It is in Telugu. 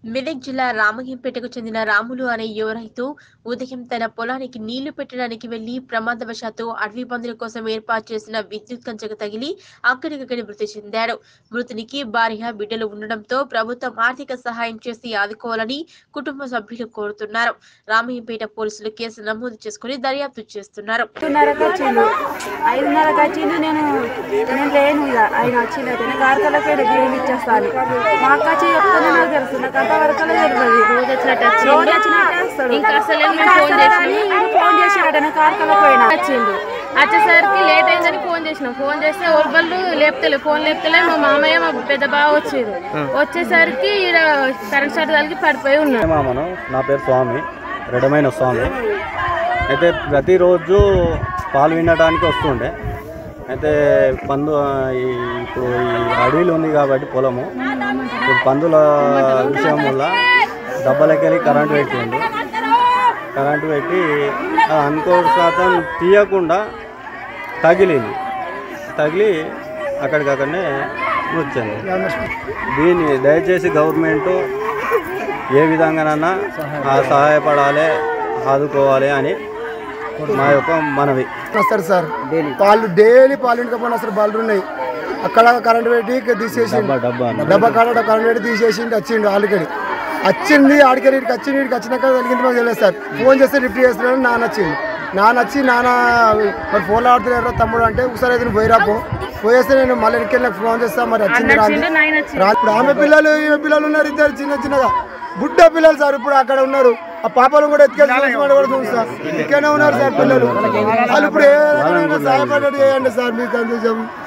మెదక్ జిల్లా రామయ్యంపేటకు చెందిన రాములు అనే యువ రైతు ఉదయం తన పొలానికి నీళ్లు పెట్టడానికి వెళ్లి ప్రమాదవశాత్తు అడవి పందుల కోసం ఏర్పాటు చేసిన విద్యుత్ కంచెకు తగిలి అక్కడికక్కడి మృతి చెందాడు మృతునికి భార్య బిడ్డలు ఉండడంతో ప్రభుత్వం ఆర్థిక సహాయం చేసి ఆదుకోవాలని కుటుంబ సభ్యులు కోరుతున్నారు రామయ్యంపేట పోలీసులు కేసు నమోదు చేసుకుని దర్యాప్తు చేస్తున్నారు ఐదున్నరకు వచ్చిండు ఐదున్నరకు వచ్చిండు నేను నేను లేను ఇక ఆయన వచ్చిండు అయితే నేను కార్కలకి బియ్యం ఇచ్చేస్తాను మా అక్క వచ్చి చెప్తానే నాకు తెలుసు నాకు అంతవరకు తెలియదు రోజు వచ్చినట్టు రోజు వచ్చినట్టు వస్తాడు ఇంకా అసలు ఏం ఇంకా ఫోన్ అసలు చేసి- అని ఈయన ఫోన్ చేసినట్టు నేను కార్కలకు పోయినా వచ్చిండు వచ్చేసరికి లేట్ అయిందని ఫోన్ చేసినాం ఫోన్ చేస్తే వాళ్ళు లేపుతలే ఫోన్ లేపుతలే మా మామయ్య మా పెద్ద బావ వచ్చారు వచ్చేసరికి ఈడ కరెంట్ షాట్ తగిలి పడిపోయి ఉన్నాడు మామను నా పేరు స్వామి రెడమైన స్వామి అయితే ప్రతిరోజు పాలు వినడానికి వస్తుండే అయితే పందు ఈ ఇప్పుడు ఈ అడవిలో ఉంది కాబట్టి పొలము ఇప్పుడు పందుల విషయం వల్ల డబ్బలకెళ్ళి కరెంటు పెట్టిండు కరెంటు పెట్టి అది అనుకో శాతం తీయకుండా తగిలింది తగిలి అక్కడికక్కడనే మృతి చెందింది దీన్ని దయచేసి గవర్నమెంట్ ఏ విధంగానన్నా ఆ సహాయపడాలి ఆదుకోవాలి అని మా యొక్క మనవి వస్తారు సార్ పాలు డైలీ పాలు ఇంటికి అసలు బాలు ఉన్నాయి అక్కడ కరెంట్ పెట్టి ఇక్కడ తీసేసి డబ్బా డబ్బా అన్న. డబ్బా కాడ కరెంట్ పెట్టి తీసేసి వచ్చిండు ఆడికడి వచ్చింది ఆడికడి ఇక్కడికి వచ్చింది ఇక్కడికి వచ్చినాక వెలిగింది మాకు తెలియదు సార్ ఫోన్ చేస్తే లిఫ్ట్ చేస్తున్నాడు నాన్న వచ్చింది నాన్న వచ్చి నాన్న మరి ఫోన్లో ఆడుతున్నారో తమ్ముడు అంటే ఒకసారి అయితే పోయిరాపో పోయేస్తే నేను మళ్ళీ వెనక్కి నాకు ఫోన్ చేస్తా మరి వచ్చింది రాంది రా- ఇప్పుడు ఆమె పిల్లలు ఈమె పిల్లలు ఉన్నారు ఇద్దరు చిన్న చిన్నగా బుడ్డ పిల్లలు సార్ ఇప్పుడు అక్కడ ఉన్నారు ఆ పాపలు కూడా ఎత్తుకెళ్ళి చూసుకోమని కూడా చూస్తారు ఇక్కడనే ఉన్నారు సార్ పిల్లలు వాళ్ళు ఇప్పుడు ఏ రకమైన సహాయపడేది చేయండి సార్ మీకు అందించాము